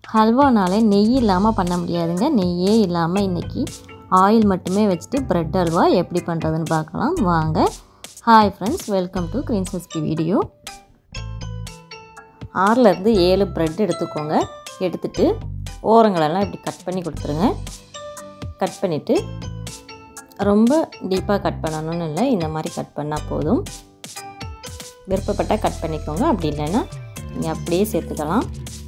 ஹல்வானாலே நெய் இல்லாமல் பண்ண முடியாதுங்க நெய்யே இல்லாமல் இன்றைக்கி ஆயில் மட்டுமே வச்சுட்டு ப்ரெட் ஹல்வா எப்படி பண்ணுறதுன்னு பார்க்கலாம் வாங்க hi friends welcome to green recipe video ஆறுலேருந்து ஏழு ப்ரெட் எடுத்துக்கோங்க எடுத்துட்டு ஓரங்களெல்லாம் இப்படி கட் பண்ணி கொடுத்துருங்க கட் பண்ணிவிட்டு ரொம்ப டீப்பாக கட் பண்ணணும்னு இல்லை இந்த மாதிரி கட் பண்ணால் போதும் விருப்பப்பட்டால் கட் பண்ணிக்கோங்க அப்படி இல்லைன்னா நீங்கள் அப்படியே சேர்த்துக்கலாம்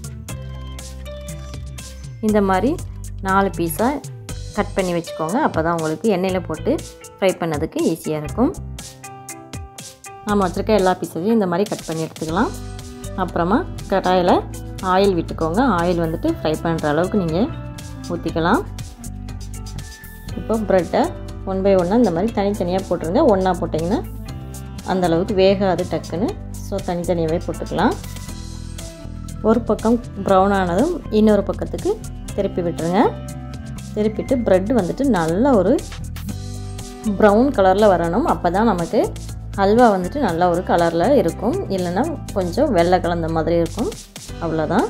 இந்த மாதிரி நாலு பீஸாக கட் பண்ணி வச்சுக்கோங்க அப்போ தான் உங்களுக்கு எண்ணெயில் போட்டு ஃப்ரை பண்ணதுக்கு ஈஸியாக இருக்கும் நாம் வச்சுருக்க எல்லா பீஸையும் இந்த மாதிரி கட் பண்ணி எடுத்துக்கலாம் அப்புறமா கடாயில் ஆயில் விட்டுக்கோங்க ஆயில் வந்துட்டு ஃப்ரை பண்ணுற அளவுக்கு நீங்கள் ஊற்றிக்கலாம் இப்போ ப்ரெட்டை ஒன் பை ஒன்னாக இந்த மாதிரி தனித்தனியாக போட்டுருங்க ஒன்றா போட்டிங்கன்னா அந்த அளவுக்கு வேகாது டக்குன்னு ஸோ தனித்தனியாகவே போட்டுக்கலாம் ஒரு பக்கம் ப்ரௌன் ஆனதும் இன்னொரு பக்கத்துக்கு திருப்பி விட்டுருங்க திருப்பிட்டு ப்ரெட் வந்துட்டு நல்ல ஒரு ப்ரௌன் கலரில் வரணும் அப்போ தான் நமக்கு ஹல்வா வந்துட்டு நல்ல ஒரு கலரில் இருக்கும் இல்லைன்னா கொஞ்சம் வெள்ளை கலந்த மாதிரி இருக்கும் அவ்வளோதான்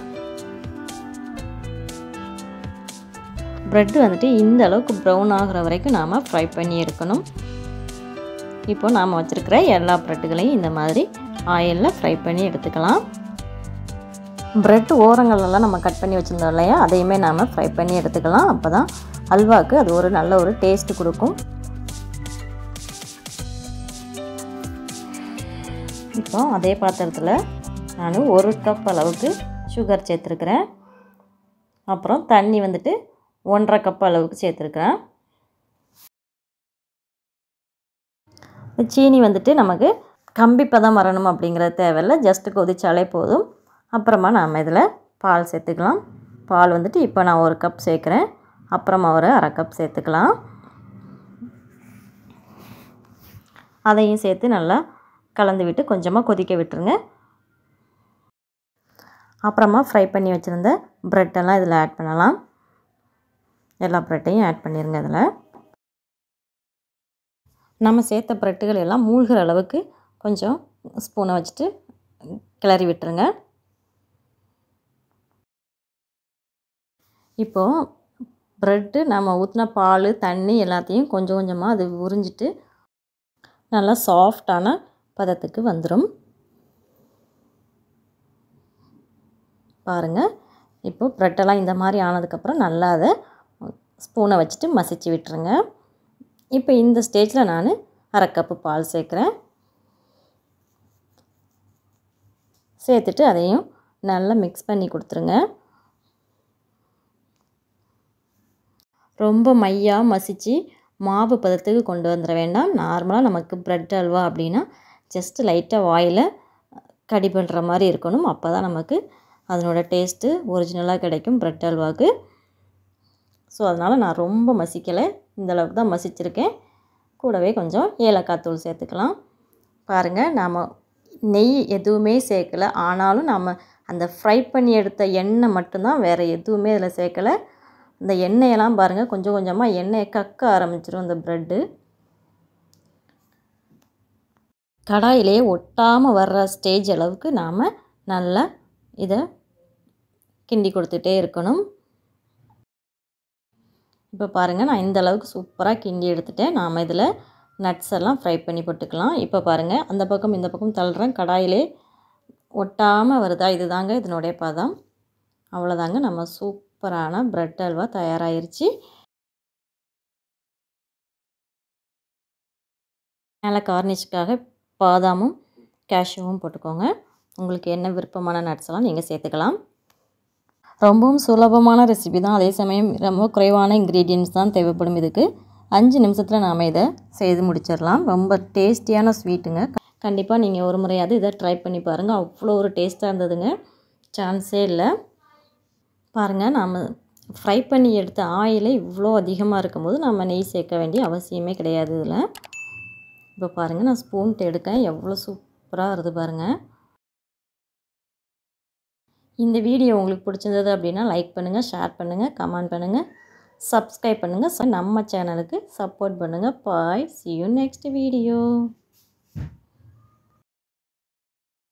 ப்ரெட்டு வந்துட்டு இந்த அளவுக்கு ப்ரௌன் ஆகிற வரைக்கும் நாம் ஃப்ரை பண்ணி எடுக்கணும் இப்போ நாம் வச்சுருக்கிற எல்லா ப்ரெட்டுகளையும் இந்த மாதிரி ஆயிலில் ஃப்ரை பண்ணி எடுத்துக்கலாம் ப்ரெட் ஓரங்களெல்லாம் நம்ம கட் பண்ணி வச்சுருந்தோம் இல்லையா அதையுமே நாம் ஃப்ரை பண்ணி எடுத்துக்கலாம் அப்போ தான் அல்வாவுக்கு அது ஒரு நல்ல ஒரு டேஸ்ட்டு கொடுக்கும் இப்போ அதே பாத்திரத்தில் நான் ஒரு கப் அளவுக்கு சுகர் சேர்த்துருக்குறேன் அப்புறம் தண்ணி வந்துட்டு ஒன்றரை கப் அளவுக்கு சேர்த்துருக்குறேன் சீனி வந்துட்டு நமக்கு கம்பி பதம் வரணும் அப்படிங்கிறது தேவையில்லை ஜஸ்ட்டு கொதிச்சாலே போதும் அப்புறமா நாம் இதில் பால் சேர்த்துக்கலாம் பால் வந்துட்டு இப்போ நான் ஒரு கப் சேர்க்குறேன் அப்புறமா ஒரு அரை கப் சேர்த்துக்கலாம் அதையும் சேர்த்து நல்லா கலந்து விட்டு கொஞ்சமாக கொதிக்க விட்டுருங்க அப்புறமா ஃப்ரை பண்ணி வச்சுருந்த ப்ரெட்டெல்லாம் இதில் ஆட் பண்ணலாம் எல்லா ப்ரெட்டையும் ஆட் பண்ணிடுங்க இதில் நம்ம சேர்த்த ப்ரெட்டுகள் எல்லாம் மூழ்கிற அளவுக்கு கொஞ்சம் ஸ்பூனை வச்சுட்டு கிளறி விட்டுருங்க இப்போது ப்ரெட்டு நம்ம ஊற்றின பால் தண்ணி எல்லாத்தையும் கொஞ்சம் கொஞ்சமாக அது உறிஞ்சிட்டு நல்லா சாஃப்டான பதத்துக்கு வந்துடும் பாருங்கள் இப்போது ப்ரெட்டெல்லாம் இந்த மாதிரி ஆனதுக்கப்புறம் நல்லா அதை ஸ்பூனை வச்சுட்டு மசிச்சு விட்டுருங்க இப்போ இந்த ஸ்டேஜில் நான் அரை கப்பு பால் சேர்க்குறேன் சேர்த்துட்டு அதையும் நல்லா மிக்ஸ் பண்ணி கொடுத்துருங்க ரொம்ப மையாக மசித்து மாவு பதத்துக்கு கொண்டு வந்துட வேண்டாம் நார்மலாக நமக்கு ப்ரெட் அல்வா அப்படின்னா ஜஸ்ட்டு லைட்டாக வாயில் கடி பண்ணுற மாதிரி இருக்கணும் அப்போ தான் நமக்கு அதனோட டேஸ்ட்டு ஒரிஜினலாக கிடைக்கும் ப்ரெட் அல்வாவுக்கு ஸோ அதனால் நான் ரொம்ப மசிக்கலை இந்த அளவுக்கு தான் மசிச்சிருக்கேன் கூடவே கொஞ்சம் ஏலக்காய் தூள் சேர்த்துக்கலாம் பாருங்கள் நாம் நெய் எதுவுமே சேர்க்கலை ஆனாலும் நாம் அந்த ஃப்ரை பண்ணி எடுத்த எண்ணெய் மட்டும்தான் வேறு எதுவுமே இதில் சேர்க்கலை இந்த எண்ணெயெல்லாம் பாருங்கள் கொஞ்சம் கொஞ்சமாக எண்ணெயை கக்க ஆரம்பிச்சிடும் இந்த ப்ரெட்டு கடாயிலே ஒட்டாமல் வர்ற ஸ்டேஜ் அளவுக்கு நாம் நல்லா இதை கிண்டி கொடுத்துட்டே இருக்கணும் இப்போ பாருங்கள் நான் இந்த அளவுக்கு சூப்பராக கிண்டி எடுத்துட்டேன் நாம் இதில் நட்ஸ் எல்லாம் ஃப்ரை பண்ணி போட்டுக்கலாம் இப்போ பாருங்கள் அந்த பக்கம் இந்த பக்கம் தள்ளுறேன் கடாயிலே ஒட்டாமல் வருதா இது தாங்க இதனுடைய பதம் அவ்வளோதாங்க நம்ம சூப்பரான ப்ரெட் அல்வா தயாராகிருச்சு மேலே கார்னிஷ்க்காக பாதாமும் கேஷ்யூவும் போட்டுக்கோங்க உங்களுக்கு என்ன விருப்பமான நட்ஸ் எல்லாம் நீங்கள் சேர்த்துக்கலாம் ரொம்பவும் சுலபமான ரெசிபி தான் அதே சமயம் ரொம்ப குறைவான இன்க்ரீடியன்ஸ் தான் தேவைப்படும் இதுக்கு அஞ்சு நிமிஷத்தில் நாம் இதை செய்து முடிச்சிடலாம் ரொம்ப டேஸ்டியான ஸ்வீட்டுங்க கண்டிப்பாக நீங்கள் ஒரு முறையாவது இதை ட்ரை பண்ணி பாருங்கள் அவ்வளோ ஒரு டேஸ்ட்டாக இருந்ததுங்க சான்ஸே இல்லை பாருங்கள் நாம் ஃப்ரை பண்ணி எடுத்த ஆயிலே இவ்வளோ அதிகமாக இருக்கும்போது நம்ம நெய் சேர்க்க வேண்டிய அவசியமே கிடையாது இதில் இப்போ பாருங்கள் நான் ஸ்பூன் எடுக்கேன் எவ்வளோ சூப்பராக வருது பாருங்கள் இந்த வீடியோ உங்களுக்கு பிடிச்சிருந்தது அப்படின்னா லைக் பண்ணுங்கள் ஷேர் பண்ணுங்கள் கமெண்ட் பண்ணுங்கள் சப்ஸ்கிரைப் பண்ணுங்கள் நம்ம சேனலுக்கு சப்போர்ட் பண்ணுங்கள் bye see you next video